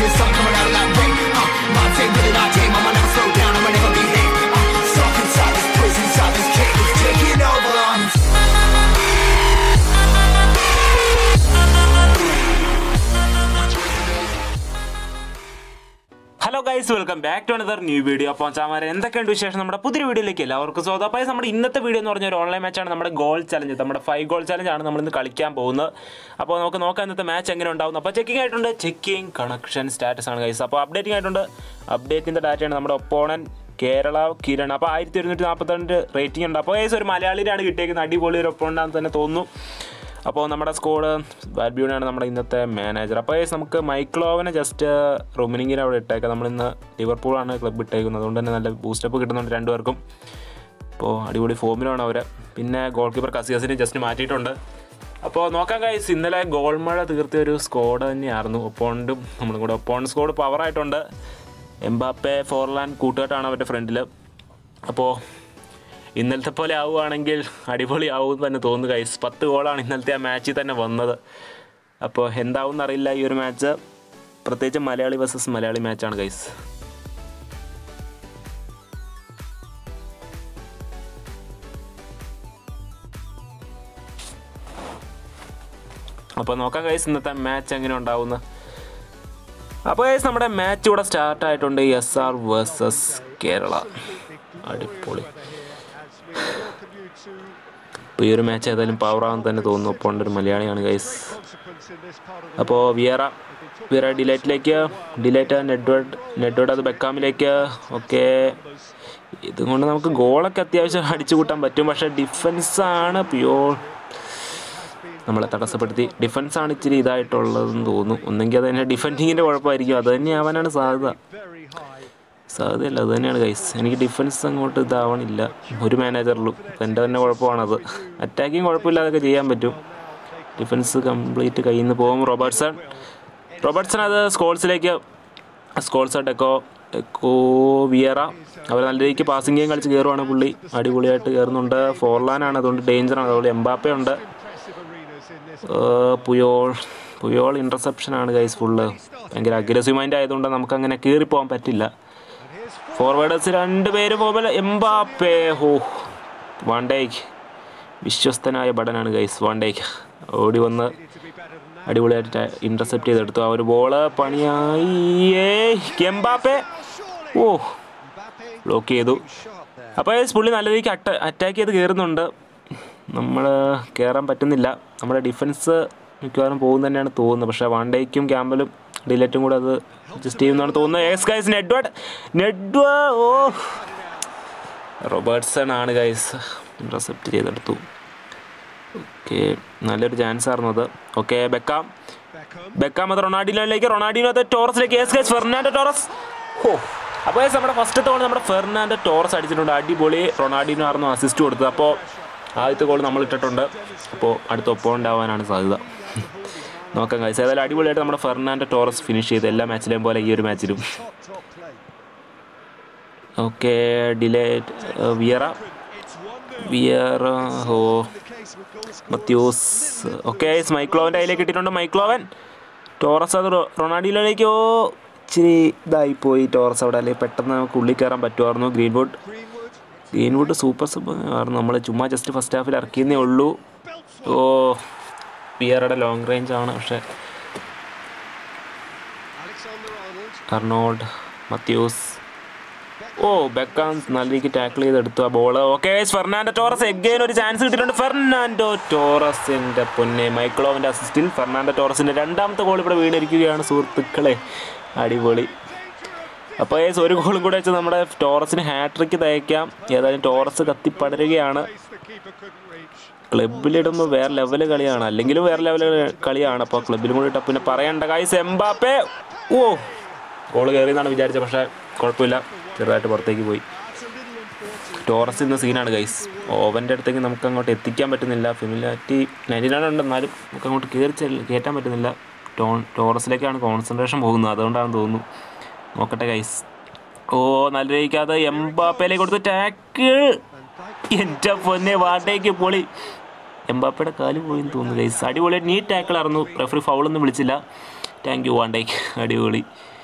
see the sun coming out of that rain. Uh, my team, really not team. I'ma never slow down, I'ma never be late. Uh, stuck inside this prison, inside this cage, it's taking over on me. Hello guys welcome back to another new video അപ്പോൾ ചാമാരെ എന്തൊക്കെയുണ്ട് വിശേഷം നമ്മുടെ പുതിയ വീഡിയോയിലേക്ക് എല്ലാവർക്കും സ്വാഗതം അപ്പോൾ നമ്മുടെ ഇന്നത്തെ വീഡിയോ എന്ന് പറഞ്ഞ ഒരു ഓൺലൈൻ മാച്ചാണ് നമ്മുടെ ഗോൾ ചലഞ്ച് നമ്മുടെ ഫൈവ് ഗോൾ ചലഞ്ച് ആണ് നമ്മൾ ഇന്ന് കളിക്കാൻ പോകുന്നത് അപ്പോൾ നമുക്ക് നോക്കാം ഇന്നത്തെ മാച്ച് എങ്ങനെ ഉണ്ടാവും അപ്പോൾ ചെക്കിംഗ് ആയിട്ടുണ്ട് ചെക്കിംഗ് കണക്ഷൻ സ്റ്റാറ്റസ് ആണ് ഗൈസ് അപ്പോൾ അപ്ഡേറ്റിംഗ് ആയിട്ടുണ്ട് അപ്ഡേറ്റിൻ്റെ ഡാറ്റയാണ് നമ്മുടെ ഒപ്പോണൻ കേരള കിരൺ അപ്പോൾ ആയിരത്തി ഒരുന്നൂറ്റി നാൽപ്പത്തിരണ്ട് റേറ്റിംഗ് ഉണ്ട് അപ്പോൾ ഗൈസ് ഒരു മലയാളിയിലാണ് കിട്ടിയേക്കുന്നത് അടിപൊളി ഒരു ഒപ്പോണ്ടാന്ന് തന്നെ തോന്നുന്നു അപ്പോൾ നമ്മുടെ സ്കോഡ് ബാറ്റ്ബ്യൂണാണ് നമ്മുടെ ഇന്നത്തെ മാനേജർ അപ്പോൾ guys നമുക്ക് മൈക്ലോവനെ ജസ്റ്റ് റൊമിനിങ്ങിന് അവിടെ ഇട്ടേക്കാം നമ്മളിന്ന് ലിവർപൂളാണ് ക്ലബ്ബ് ഇട്ടേക്കുന്നത് അതുകൊണ്ട് തന്നെ നല്ല ബൂസ്റ്റപ്പ് കിട്ടുന്നുണ്ട് രണ്ടുപേർക്കും അപ്പോൾ അടിപൊളി ഫോമിലാണ് അവർ പിന്നെ ഗോൾ കീപ്പർ കസിയസിനെ ജസ്റ്റ് മാറ്റിയിട്ടുണ്ട് അപ്പോൾ നോക്കാം കൈസ് ഇന്നലെ ഗോൾ മഴ തീർത്തിയ ഒരു സ്കോഡ് തന്നെയായിരുന്നു ഒപ്പോണ്ടും നമ്മളും കൂടെ ഒപ്പോണ്ട് സ്കോഡ് പവറായിട്ടുണ്ട് എംബാപ്പെ ഫോർലാൻ കൂട്ടുകെട്ടാണ് അവരുടെ ഫ്രണ്ടിൽ അപ്പോൾ ഇന്നലത്തെ പോലെ ആവുകയാണെങ്കിൽ അടിപൊളി ആവും തന്നെ തോന്നുന്നു കൈസ് പത്ത് ഗോളാണ് ഇന്നലത്തെ ആ മാച്ചിൽ തന്നെ വന്നത് അപ്പോൾ എന്താവും എന്നറിയില്ല ഈ ഒരു മാച്ച് പ്രത്യേകിച്ച് മലയാളി വേഴ്സസ് മലയാളി മാച്ചാണ് കൈസ് അപ്പോൾ നോക്കാം കൈസ് ഇന്നത്തെ മാച്ച് എങ്ങനെ ഉണ്ടാവുന്നത് അപ്പോൾ ഗൈസ് നമ്മുടെ മാച്ച് ഇവിടെ സ്റ്റാർട്ട് ആയിട്ടുണ്ട് എസ് ആർ വേഴ്സസ് കേരള അടിപൊളി ഇപ്പോൾ ഈ ഒരു മാച്ച് ഏതായാലും പവറാകാൻ തന്നെ തോന്നുന്നു ഒപ്പം ഒരു മലയാളിയാണ് ഗൈസ് അപ്പോൾ വിയറ വിയറ ഡിലൈറ്റിലേക്ക് ഡിലൈറ്റ് നെഡ്വേഡ് നെഡ്വേഡ് അത് ബെക്കാമിലേക്ക് ഒക്കെ ഇതുകൊണ്ട് നമുക്ക് ഗോളൊക്കെ അത്യാവശ്യം അടിച്ചു കൂട്ടാൻ പറ്റും പക്ഷേ ഡിഫൻസാണ് പ്യോർ നമ്മളെ തടസ്സപ്പെടുത്തി ഡിഫൻസാണ് ഇച്ചിരി ഇതായിട്ടുള്ളതെന്ന് തോന്നുന്നു ഒന്നെങ്കിൽ അത് തന്നെ ഡിഫൻഡിങ്ങിൻ്റെ കുഴപ്പമായിരിക്കും അത് തന്നെ ആവാനാണ് സാധ്യത സാധ്യതയല്ല അത് തന്നെയാണ് ഗൈസ് എനിക്ക് ഡിഫൻസ് അങ്ങോട്ട് ഇതാവണില്ല ഒരു മാനേജറിലും എൻ്റെ തന്നെ കുഴപ്പമാണത് അറ്റാക്കിങ് കുഴപ്പമില്ലാതൊക്കെ ചെയ്യാൻ പറ്റും ഡിഫൻസ് കംപ്ലീറ്റ് കയ്യിൽ നിന്ന് പോകും റോബർട്ട്സൺ റോബർട്ട്സൺ അത് സ്കോൾസിലേക്ക് സ്കോൾസ് ഡെക്കോ ഡെക്കോ വിയറ അവർ നല്ല രീതിക്ക് പാസിംഗ് ഗെയിം കളിച്ച് കയറുവാണ് പുള്ളി അടിപൊളിയായിട്ട് കയറുന്നുണ്ട് ഫോർലാനാണ് അതുകൊണ്ട് ഡേഞ്ചറാണ് അതുപോലെ എംബാപ്പ ഉണ്ട് ഏഹ് പുയോൾ പുയോൾ ഇൻ്റർസെപ്ഷനാണ് ഗൈസ് ഫുള്ള് ഭയങ്കര അഗ്രസീവ് മൈൻഡ് ആയതുകൊണ്ട് നമുക്ക് അങ്ങനെ കയറിപ്പോകാൻ പറ്റില്ല ഫോർവേഡേഴ്സ് രണ്ട് പേര് പോകുമ്പോൾ എംബാപ്പേ ഹോ വാണ്ടേക്ക് വിശ്വസ്തനായ ബടനാണ് ഗൈസ് വാണ്ടേക്ക് ഓടി വന്ന് അടിപൊളിയായിട്ട് ഇൻ്റർസെപ്റ്റ് ചെയ്തെടുത്തു ആ ഒരു ബോള് പണിയായി ഏയ് എംബാപ്പേ ഓ ബ്ലോക്ക് ചെയ്തു അപ്പോൾ ഗൈസ് പുള്ളി നല്ല രീതിക്ക് അട്ട അറ്റാക്ക് ചെയ്ത് കയറുന്നുണ്ട് നമ്മൾ കയറാൻ പറ്റുന്നില്ല നമ്മുടെ ഡിഫൻസ് മിക്കവാറും പോകും തന്നെയാണ് തോന്നുന്നത് പക്ഷേ വാണ്ടേക്കും ക്യാമ്പലും ഡിലറ്റും കൂടെ അത് അഡ്ജസ്റ്റ് ചെയ്യുന്നതാണ് തോന്നുന്നത് എസ് ഗൈസ് നെഡ്വേഡ് നെഡ്വ ഓ റോബർട്ട്സൺ ആണ് ഗൈസ് ഇൻ്റർസെപ്റ്റ് ചെയ്തെടുത്തു ഓക്കെ നല്ലൊരു ചാൻസ് ആയിരുന്നു അത് ഓക്കെ ബെക്കാം ബെക്കാം അത് റൊണാൾഡിനോയിലേക്ക് റൊണാൾഡിനോ അത് ടോറസിലേക്ക് എസ് ഗൈസ് ഫെർണാൻഡോ ടോറസ് ഓ അപ്പോൾ ഗൈസ് നമ്മുടെ ഫസ്റ്റ് തവണ നമ്മുടെ ഫെർണാൻഡോ ടോറസ് അടിച്ചിട്ടുണ്ട് അടിപൊളി റൊണാൾഡിനോ ആയിരുന്നു അസിസ്റ്റ് കൊടുത്തത് അപ്പോൾ ആദ്യത്തെ ഗോൾ നമ്മൾ ഇട്ടിട്ടുണ്ട് അപ്പോൾ അടുത്ത ഒപ്പം ഉണ്ടാവാനാണ് സാധ്യത നോക്കാം കഴിച്ച് ഏതായാലും അടിപൊളിയായിട്ട് നമ്മുടെ ഫെർണാൻഡോ ടോറസ് ഫിനിഷ് ചെയ്ത് എല്ലാ മാച്ചിലെയും പോലെ ഈ ഒരു മാച്ചിലും ഓക്കെ ഡിലേ വിയറ വിയറ ഓ മത്യൂസ് ഓക്കെ മൈക്ലോവൻ്റെ കയ്യിലേക്ക് കിട്ടിയിട്ടുണ്ട് മൈക്ലോവൻ ടോറസ് അത് റൊ- റൊണാൾഡിനോയിലേക്ക് ഓ ഇച്ചിരി ഇതായിപ്പോയി ടോറസ് അവിടെ അല്ലെങ്കിൽ പെട്ടെന്ന് നമുക്ക് ഉള്ളിൽ കയറാൻ പറ്റുമായിരുന്നു ഗ്രീൻവുഡ് ഗ്രീൻവുഡ് സൂപ്പർ സൂപ്പർ ആയിരുന്നു നമ്മൾ ചുമ്മാ ജസ്റ്റ് ഫസ്റ്റ് ഹാഫിൽ ഇറക്കിയെന്നേ ഉള്ളൂ ഓ പിയറുടെ ലോങ് റേഞ്ച് ആണ് പക്ഷേ അർണോൾഡ് മത്യൂസ് ഓ ബെക്കാൻ നല്ല രീതിക്ക് ടാക്കിൾ ചെയ്തെടുത്തു ആ ball okay Fernando Torres again ഒരു ചാൻസ് കിട്ടിയിട്ടുണ്ട് ഫെർണാൻഡോ ടോറസിൻ്റെ പൊന്നെ മൈക്ലോവിൻ്റെ അസിസ്റ്റിൽ ഫെർണാൻഡോ ടോറസിൻ്റെ രണ്ടാമത്തെ ഗോൾ ഇവിടെ വീണിരിക്കുകയാണ് സുഹൃത്തുക്കളെ അടിപൊളി അപ്പോൾ ഏസ് ഒരു ഗോളും കൂടെ വെച്ച് നമ്മുടെ ടോറസിന് ഹാട്രിക്ക് തയ്ക്കാം ഏതായാലും ടോറസ് കത്തിപ്പടരുകയാണ് ക്ലബിലിടുമ്പോൾ വേറെ ലെവൽ കളിയാണ് അല്ലെങ്കിലും വേറെ ലെവൽ കളിയാണ് അപ്പോൾ ക്ലബിലും കൂടി ഇട്ടാൽ പിന്നെ പറയണ്ട കായ്സ് എംബാപ്പേ ഓ ഗോൾ കയറിയെന്നാണ് വിചാരിച്ചത് പക്ഷേ കുഴപ്പമില്ല ചെറുതായിട്ട് പുറത്തേക്ക് പോയി ടോറസ് ഇന്ന് സീനാണ് ഗൈസ് ഓവൻ്റെ അടുത്തേക്ക് നമുക്ക് അങ്ങോട്ട് എത്തിക്കാൻ പറ്റുന്നില്ല ഫിമിലാറ്റി നയൻറ്റി നയൻ ഉണ്ട് എന്നാലും നമുക്ക് അങ്ങോട്ട് കയറി ചെല്ല- കയറ്റാൻ പറ്റുന്നില്ല ടോൺ ടോറസിലേക്കാണ് കോൺസെൻട്രേഷൻ പോകുന്നത് അതുകൊണ്ടാണെന്ന് തോന്നുന്നു നോക്കട്ടെ ഗൈസ് ഓ നല്ല രീതിക്കത് എംബാപ്പയിലേക്ക് കൊടുത്ത് ടാക്കിൾ എൻ്റെ പൊന്നെ വാട്ടേക്ക് പൊളി എംബാപ്പയുടെ കാല് പോയി തോന്നുന്നു ഗൈസ് അടിപൊളി നീ ടാക്കിൾ ആയിരുന്നു റെഫറി ഫൗളൊന്നും വിളിച്ചില്ല താങ്ക് യു വാണ്ടേക്ക് അടിപൊളി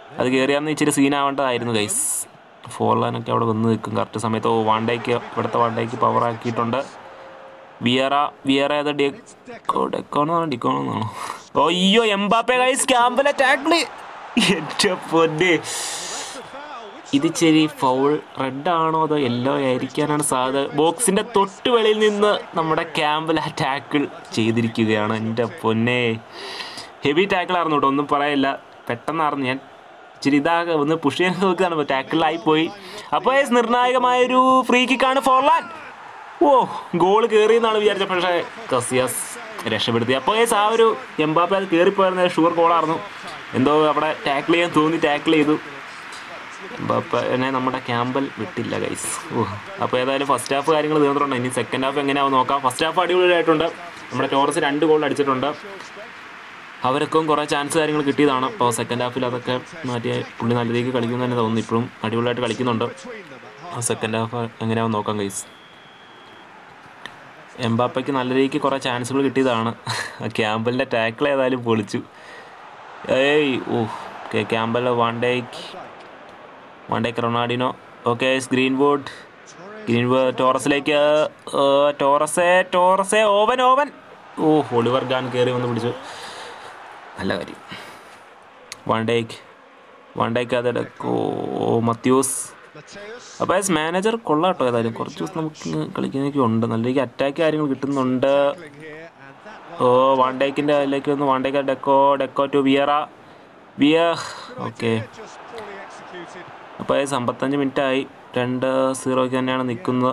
അത് കയറിയാന്ന് ഇച്ചിരി സീനാവേണ്ടതായിരുന്നു ഗൈസ് ഫോർലാനൊക്കെ അവിടെ വന്ന് നിൽക്കും കറക്റ്റ് സമയത്ത് ഓ വാണ്ടേക്ക് ഇവിടുത്തെ വാണ്ടേക്ക് പവർ ആക്കിയിട്ടുണ്ട് വിയറ വിയറ ഏത് ഡെക്കോ ഡെക്കോണോ ഡിക്കോണോ എന്നാണോ ഓ അയ്യോ എംബാപ്പെ ഗൈസ് ക്യാമ്പിലെ ടാക്കിള് എൻ്റെ പൊന്നെ ഇത് ചെരി ഫൗൾ റെഡ് ആണോ അതോ യെല്ലോ ആയിരിക്കാനാണ് സാധ്യത ബോക്സിന്റെ തൊട്ട് വെളിയിൽ നിന്ന് നമ്മുടെ ക്യാമ്പിൽ ആ ടാക്കിൾ ചെയ്തിരിക്കുകയാണ് എൻ്റെ പൊന്നെ ഹെവി ടാക്കിളായിരുന്നു കേട്ടോ ഒന്നും പറയില്ല പെട്ടെന്നായിരുന്നു ഞാൻ ഇച്ചിരി ഇതാകെ ഒന്ന് പുഷ് ചെയ്യാൻ നോക്കുകയാണ് ടാക്കിളായി പോയി അപ്പോൾ yes, നിർണായകമായൊരു ഫ്രീ കിക്കാണ് ഫോർലാൻ ഓ ഗോൾ കയറി എന്നാണ് വിചാരിച്ചത് പക്ഷേ കസിയാസ് രക്ഷപ്പെടുത്തി അപ്പോൾ yes, ആ ഒരു എംബാപ്പ അത് കയറിപ്പോയിരുന്ന ഷുവർ ഗോളായിരുന്നു എന്തോ അവിടെ ടാക്കിൾ ചെയ്യാൻ തോന്നി ടാക്കിൾ ചെയ്തു എന്നെ നമ്മുടെ ക്യാമ്പൽ വിട്ടില്ല ഗൈസ് ഓ അപ്പോൾ ഏതായാലും ഫസ്റ്റ് ഹാഫ് കാര്യങ്ങൾ തീർന്നിട്ടുണ്ട് ഇനി സെക്കൻഡ് ഹാഫ് എങ്ങനെയാവും നോക്കാം ഫസ്റ്റ് ഹാഫ് അടിപൊളിയായിട്ടുണ്ട് നമ്മുടെ ടോറസ് രണ്ട് ഗോൾ അടിച്ചിട്ടുണ്ട് അവർക്കും കുറേ ചാൻസ് കാര്യങ്ങൾ കിട്ടിയതാണ് അപ്പോൾ സെക്കൻഡ് ഹാഫിൽ അതൊക്കെ മാറ്റി പുള്ളി നല്ല രീതിക്ക് കളിക്കുന്നു തന്നെ തോന്നുന്നു ഇപ്പോഴും അടിപൊളിയായിട്ട് കളിക്കുന്നുണ്ട് സെക്കൻഡ് ഹാഫ് എങ്ങനെയാവും നോക്കാം ഗൈസ് എംബാപ്പയ്ക്ക് നല്ല രീതിക്ക് കുറേ ചാൻസുകൾ കിട്ടിയതാണ് ക്യാമ്പലിൻ്റെ ടാക്കിൾ ഏതായാലും പൊളിച്ചു ഏയ് ഓ okay Campbell van Dijk van Dijk Ronaldinho okay Greenwood Greenwood ടോറസിലേക്ക് ഏ, ടോറസേ ടോറസേ ഓവൻ ഓവൻ ഓ ഒളിവർ ഗാൻ കയറി വന്ന് പിടിച്ചു നല്ല കാര്യം വൺ ഡേക്ക് വൺ ഡേക്ക് അത് ഓ മത്യൂസ് അപ്പോൾ ആസ് മാനേജർ കൊള്ളാം കേട്ടോ ഏതായാലും കുറച്ച് ദിവസം നമുക്ക് കളിക്കുന്നതൊക്കെ ഉണ്ട് നല്ല രീതിക്ക് അറ്റാക്ക് കാര്യങ്ങൾ കിട്ടുന്നുണ്ട് ഓ വൺ ഡേക്കിൻ്റെ അതിലേക്ക് ഒന്ന് van Dijk Deco Deco to Vieira വിയ ഓക്കെ അപ്പോൾ ഏകദേശം അമ്പത്തഞ്ച് മിനിറ്റ് ആയി രണ്ട് സീറോയ്ക്ക് തന്നെയാണ് നിൽക്കുന്നത്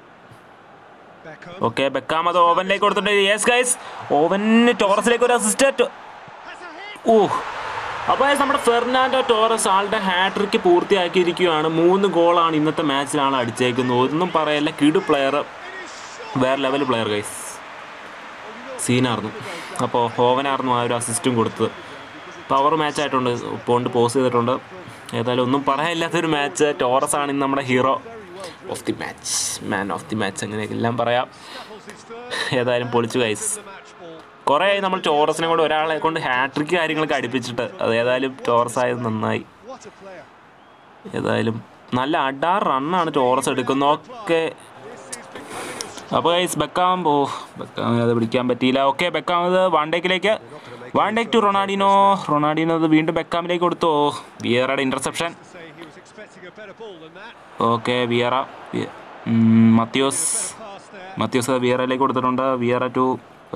ഓക്കെ ബെക്കാം അത് ഓവനിലേക്ക് കൊടുത്തിട്ടുണ്ട് യെസ് ഗൈസ് ഓവന് ടോറസിലേക്ക് ഒരു അസിസ്റ്റന്റ് ഓ അപ്പോൾ guys, നമ്മുടെ ഫെർണാൻഡോ ടോറസ് ആളുടെ ഹാട്രിക്ക് പൂർത്തിയാക്കിയിരിക്കുകയാണ് മൂന്ന് ഗോളാണ് ഇന്നത്തെ മാച്ചിൽ ആൾ അടിച്ചേക്കുന്നത് ഒന്നും പറയല്ല കിടു പ്ലെയർ വേറെ ലെവൽ പ്ലെയർ ഗൈസ് സീനായിരുന്നു അപ്പോൾ ഹോവനായിരുന്നു ആ ഒരു അസിസ്റ്റും കൊടുത്തത് പവർ മാച്ച് ആയിട്ടുണ്ട് പോണ്ട് പോസ് ചെയ്തിട്ടുണ്ട് ഏതായാലും ഒന്നും പറയാനില്ലാത്തൊരു മാച്ച് ടോറസ് ആണ് ഇന്ന് നമ്മുടെ hero of the match man of the match അങ്ങനെയൊക്കെ എല്ലാം പറയാം ഏതായാലും പൊളിച്ചു ഗൈസ് കുറേ ആയി നമ്മൾ ടോറസിനെ കൊണ്ട് ഒരാളെ കൊണ്ട് ഹാട്രിക്ക് കാര്യങ്ങളൊക്കെ അടുപ്പിച്ചിട്ട് അത് ഏതായാലും ടോറസ് ആയത് നന്നായി ഏതായാലും നല്ല അടാർ റണ്ണാണ് ടോറസ് എടുക്കുന്നത് ഒക്കെ അപ്പോൾ ഗൈസ് ബെക്കാം ഓ ബെക്കാം അത് പിടിക്കാൻ പറ്റിയില്ല ഓക്കെ ബെക്കാം അത് വാണ്ടേക്കിലേക്ക് വാണ്ടേക്ക് ടു റൊണാഡിനോ റൊണാഡിനോ അത് വീണ്ടും ബെക്കാമിലേക്ക് കൊടുത്തു ഓ വിയറയുടെ ഇൻ്റർസെപ്ഷൻ ഓക്കെ വിയറ വി- ഉം, മത്യോസ് മത്യോസ് വിയറയിലേക്ക് കൊടുത്തിട്ടുണ്ട് വിയറ ടു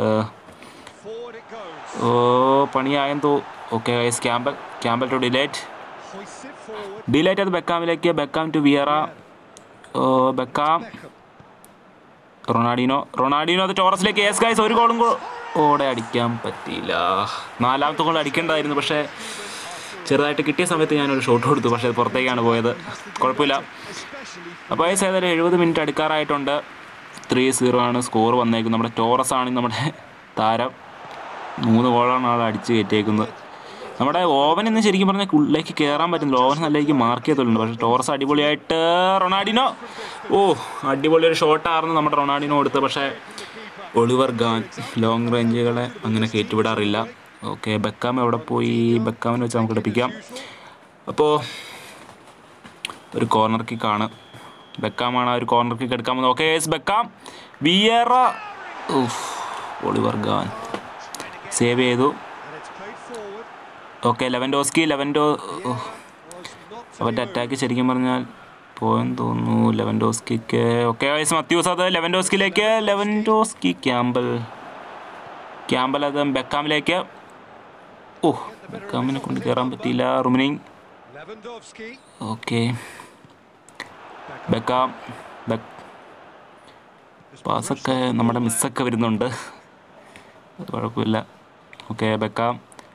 ഓ പണിയായെന്ന് തോ okay guys Campbell Campbell to de Ligt de Ligt അത് ബെക്കാമിലേക്ക് ബെക്കാം ടു വിയറ ഓ ബെക്കാം റൊണാഡിനോ റൊണാഡിനോ അത് ടോറസിലേക്ക് യെസ് ഗൈസ് ഒരു ഗോളും കൂ- ഓടെ അടിക്കാൻ പറ്റിയില്ല നാലാമത്തെ ഗോൾ അടിക്കേണ്ടതായിരുന്നു പക്ഷേ ചെറുതായിട്ട് കിട്ടിയ സമയത്ത് ഞാനൊരു ഷോട്ട് കൊടുത്തു പക്ഷേ അത് പുറത്തേക്കാണ് പോയത് കുഴപ്പമില്ല അപ്പോൾ ഗൈസ് ഏതായാലും എഴുപത് മിനിറ്റ് അടുക്കാറായിട്ടുണ്ട് ത്രീ സീറോ ആണ് സ്കോർ വന്നേക്കുന്നത് നമ്മുടെ ടോറസ് ആണ് നമ്മുടെ താരം മൂന്ന് ഗോളാണ് ആൾ അടിച്ച് കയറ്റിയേക്കുന്നത് നമ്മുടെ ഓവൻ ഇന്ന് ശരിക്കും പറഞ്ഞാൽ ഉള്ളിലേക്ക് കയറാൻ പറ്റുന്നില്ല ഓവൻ നല്ല രീതിക്ക് മാർക്ക് ചെയ്തിട്ടുണ്ട് പക്ഷേ ടോറസ് അടിപൊളിയായിട്ട് റൊണാഡിനോ ഓ അടിപൊളി ഒരു ഷോട്ടായിരുന്നു നമ്മുടെ റൊണാഡിനോ കൊടുത്തത് പക്ഷേ ഒളിവർ ഗാൻ ലോങ് റേഞ്ചുകളെ അങ്ങനെ കയറ്റിവിടാറില്ല ഓക്കെ ബെക്കാം എവിടെ പോയി ബെക്കാമിനെ വെച്ച് നമുക്ക് എടുപ്പിക്കാം അപ്പോൾ ഒരു കോർണർ കിക്കാണ് ബെക്കാമാണ് ആ ഒരു കോർണർ കിക്ക് എടുക്കാൻ പോകുന്നത് ഓക്കെ ബെക്കാം വിയറ ഉഫ്, ഒളിവർ ഗാൻ സേവ് ചെയ്തു ഓക്കെ ലെവൻഡോസ്കി ലെവൻഡോ ഉഹ്. അവൻ്റെ അറ്റാക്ക് ശരിക്കും പറഞ്ഞാൽ പോയെന്ന് തോന്നുന്നു ലെവൻഡോസ്കിക്ക് ഓക്കെ വയസ്സ് മത്യൂസ് അത് ലെവൻഡോസ്കിലേക്ക് ലെവൻഡോസ്കി ക്യാമ്പൽ ക്യാമ്പൽ അത് ബെക്കാമിലേക്ക് ഓ ബെക്കാമിനെ കൊണ്ട് കയറാൻ പറ്റിയില്ല റുമിനിങ് ഓക്കെ ബെക്കാം ബെക്ക് പാസൊക്കെ നമ്മുടെ മിസ്സൊക്കെ വരുന്നുണ്ട് അത് കുഴപ്പമില്ല ഓക്കെ ബെക്കാം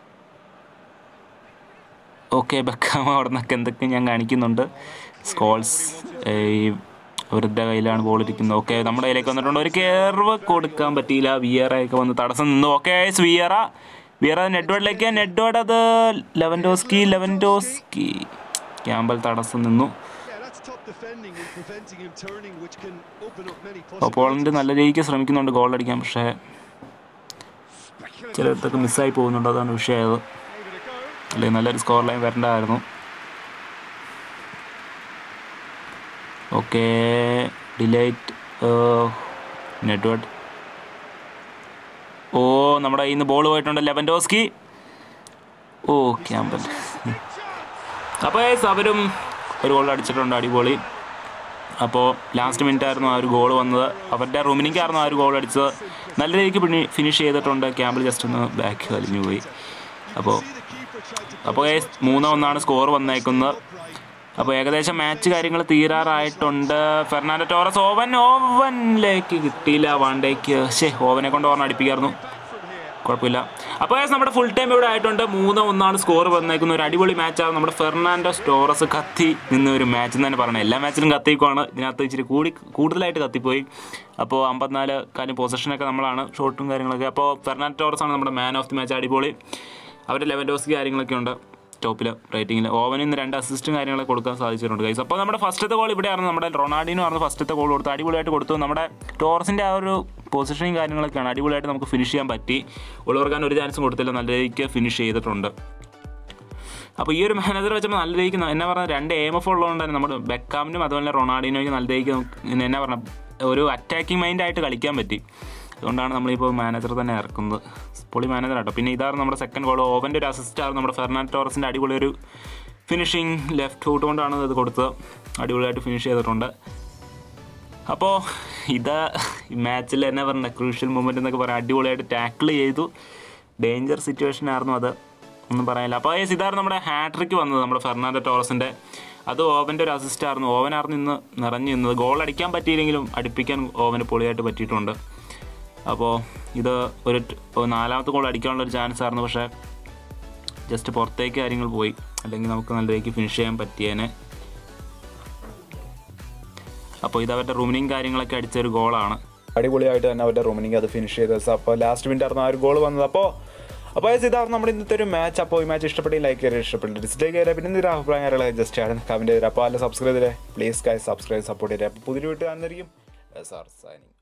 ഓക്കെ ബെക്കാം അവിടെ നിന്നൊക്കെ എന്തൊക്കെ ഞാൻ കാണിക്കുന്നുണ്ട് സ്കോൾസ് ഈ അവരുടെ കയ്യിലാണ് ബോൾ ഇരിക്കുന്നത് ഓക്കെ നമ്മുടെ കയ്യിലേക്ക് വന്നിട്ടുണ്ട് ഒരു കെയർവ് കൊടുക്കാൻ പറ്റിയില്ല വിയറയൊക്കെ വന്ന് തടസ്സം നിന്നു ഓക്കെ വിയറ വിയറ നെറ്റ്വേർഡിലേക്ക് നെറ്റ്വേർഡ് അത് ലെവൻഡോസ്കി ലെവൻഡോസ്കി ക്യാമ്പൽ തടസ്സം നിന്നു അപ്പോൾ പോളണ്ട് നല്ല രീതിക്ക് ശ്രമിക്കുന്നുണ്ട് ഗോൾ അടിക്കാൻ പക്ഷേ ചിലയിടത്തൊക്കെ മിസ്സായി പോകുന്നുണ്ട് അതാണ് വിഷയമായത് അല്ലെങ്കിൽ നല്ലൊരു സ്കോർ ലൈൻ വരേണ്ടതായിരുന്നു ഓക്കെ ഡിലൈറ്റ് നെറ്റ്വർക്ക് ഓ നമ്മുടെ കയ്യിൽ നിന്ന് ബോൾ പോയിട്ടുണ്ട് ലെവൻഡോസ്കി ഓ ക്യാമ്പൽ അപ്പോൾ അവരും ഒരു ഗോൾ അടിച്ചിട്ടുണ്ട് അടിപൊളി അപ്പോൾ ലാസ്റ്റ് മിനിറ്റ് ആയിരുന്നു ആ ഒരു ഗോൾ വന്നത് അവരുടെ റൂമിനിക്കായിരുന്നു ആ ഒരു ഗോൾ അടിച്ചത് നല്ല രീതിക്ക് ഫിനിഷ് ചെയ്തിട്ടുണ്ട് ക്യാമ്പിൽ ജസ്റ്റ് ഒന്ന് ബാക്ക് വലിഞ്ഞു പോയി അപ്പോൾ അപ്പോൾ guys, മൂന്ന് ഒന്നാണ് സ്കോർ വന്നേക്കുന്നത് അപ്പോൾ ഏകദേശം മാച്ച് കാര്യങ്ങൾ തീരാറായിട്ടുണ്ട് ഫെർണാൻഡോ ടോറസ് ഓവൻ ഓവനിലേക്ക് കിട്ടിയില്ല വണ്ടേക്ക് ശേ ഓവനെ കൊണ്ട് ഓർമ്മ അടിപ്പിക്കായിരുന്നു കുഴപ്പമില്ല അപ്പോൾ guys, നമ്മുടെ ഫുൾ ടൈം ഇവിടെ ആയിട്ടുണ്ട് മൂന്ന് ഒന്നാണ് സ്കോർ വന്നേക്കുന്ന ഒരു അടിപൊളി മാച്ചാണ് നമ്മുടെ ഫെർണാൻഡോ സ്റ്റോറസ് കത്തി നിന്ന ഒരു മാച്ച് എന്ന് തന്നെ പറയണം എല്ലാ മാച്ചിലും കത്തിക്കുവാണ് ഇതിനകത്ത് ഇച്ചിരി കൂടി കൂടുതലായിട്ട് കത്തിപ്പോയി അപ്പോൾ അമ്പത്തിനാല് കാര്യം പൊസിഷനൊക്കെ നമ്മളാണ് ഷോട്ടും കാര്യങ്ങളൊക്കെ അപ്പോൾ ഫെർണാൻഡോ ടോറസ് ആണ് നമ്മുടെ മാൻ ഓഫ് ദി മാച്ച് അടിപൊളി അവരുടെ ലെവൻ ഡോസ് കാര്യങ്ങളൊക്കെ ഉണ്ട് ടോപ്പിൽ റേറ്റിംഗിൽ ഓവനിൽ നിന്ന് രണ്ട് അസിസ്റ്റും കാര്യങ്ങളൊക്കെ കൊടുക്കാൻ സാധിച്ചിട്ടുണ്ട് ഗൈസ് അപ്പോൾ നമ്മുടെ ഫസ്റ്റത്തെ ഗോൾ ഇവിടെയാണ് നമ്മുടെ റൊണാൾഡിനോ ആണ് ഫസ്റ്റത്തെ ഗോൾ കൊടുത്ത് അടിപൊളിയായിട്ട് കൊടുത്തു നമ്മുടെ ടോറസിൻ്റെ ആ ഒരു പൊസിഷനിങ് കാര്യങ്ങളൊക്കെയാണ് അടിപൊളിയായിട്ട് നമുക്ക് ഫിനിഷ് ചെയ്യാൻ പറ്റി ഉള്ളവർക്കാൻ ഒരു ചാൻസും കൊടുത്തില്ല നല്ല രീതിക്ക് ഫിനിഷ് ചെയ്തിട്ടുണ്ട് അപ്പോൾ ഈ ഒരു മാനേജർ വെച്ചപ്പോൾ നല്ല രീതിക്ക് ന- എന്നാ പറഞ്ഞാൽ രണ്ട് എയിം ഓഫ് ഉള്ളതുകൊണ്ട് തന്നെ നമ്മുടെ ബെക്കാമിനും അതുപോലെ തന്നെ റൊണാൾഡിനോയ്ക്ക് നല്ല രീതിക്ക് നമുക്ക് ഇന്ന് എന്നാ പറഞ്ഞ ഒരു അറ്റാക്കിംഗ് മൈൻഡായിട്ട് കളിക്കാൻ പറ്റി അതുകൊണ്ടാണ് നമ്മളിപ്പോൾ മാനേജർ തന്നെ ഇറക്കുന്നത് പൊളി മാനേജർ ആട്ടോ പിന്നെ ഇതാണ് നമ്മുടെ സെക്കൻഡ് ഗോൾ ഓവൻ്റെ ഒരു അസിസ്റ്റാണ് നമ്മുടെ ഫെർണാൻഡ് ടോറസിൻ്റെ അടിപൊളി ഒരു ഫിനിഷിങ് ലെഫ്റ്റ് ഔട്ട് കൊണ്ടാണ് ഇത് കൊടുത്തത് അടിപൊളിയായിട്ട് ഫിനിഷ് ചെയ്തിട്ടുണ്ട് അപ്പോൾ ഇത് ഈ മാച്ചിൽ എന്നാ പറഞ്ഞ ക്രൂഷ്യൽ മൂമെൻ്റ് എന്നൊക്കെ പറയാം അടിപൊളിയായിട്ട് ടാക്കിൾ ചെയ്തു ഡേഞ്ചർ സിറ്റുവേഷൻ ആയിരുന്നു അത് ഒന്നും പറയാനില്ല അപ്പോൾ yes, ഇതായിരുന്നു നമ്മുടെ ഹാട്രിക്ക് വന്നത് നമ്മുടെ ഫെർണാൻഡോ ടോറസിൻ്റെ അത് ഓവൻ്റെ ഒരു അസിസ്റ്റ് ആയിരുന്നു ഓവനായിരുന്നു ഇന്ന് നിറഞ്ഞു നിന്നത് ഗോൾ അടിക്കാൻ പറ്റിയില്ലെങ്കിലും അടുപ്പിക്കാൻ ഓവന് പൊളിയായിട്ട് പറ്റിയിട്ടുണ്ട് അപ്പോൾ ഇത് ഒരു ട്- ഒരു നാലാമത്തെ ഗോൾ അടിക്കാനുള്ള ഒരു ചാൻസ് ആയിരുന്നു പക്ഷേ ജസ്റ്റ് പുറത്തേക്ക് കാര്യങ്ങൾ പോയി അല്ലെങ്കിൽ നമുക്ക് നല്ല രീതിക്ക് ഫിനിഷ് ചെയ്യാൻ പറ്റിയേനെ അപ്പോൾ ഇത് അവരുടെ റൂമിനിങ് കാര്യങ്ങളൊക്കെ അടിച്ച ഒരു ഗോളാണ് അടിപൊളിയായിട്ട് തന്നെ അവരുടെ റൂമിനിങ് അത് ഫിനിഷ് ചെയ്തത് അപ്പോൾ ലാസ്റ്റ് മിനിറ്റ് ആയിരുന്നു ആ ഒരു ഗോൾ വന്നത് അപ്പോൾ അപ്പോൾ ഇതായിരുന്നു നമ്മുടെ ഇന്നത്തെ ഒരു മാച്ച് അപ്പോൾ ഈ മാച്ച് ഇഷ്ടപ്പെട്ടി ലൈക്ക് ചെയ്യുക ഇഷ്ടപ്പെട്ടില്ല ഡിസ്ലൈക്ക് ചെയ്യുക പിന്നെ എന്തെങ്കിലും അഭിപ്രായം കാര്യങ്ങളൊക്കെ ജസ്റ്റ് ആണ് കമൻറ്റ് ചെയ്തത് അപ്പോൾ അല്ല സബ്സ്ക്രൈബ് ചെയ്തേ പ്ലീസ് കായ് സബ്സ്ക്രൈബ് സപ്പോർട്ട് ചെയ്തേ അപ്പോൾ പുതിയ വീട്ടിൽ കാണുന്നതായിരിക്കും എസ് ആർ സൈനിങ്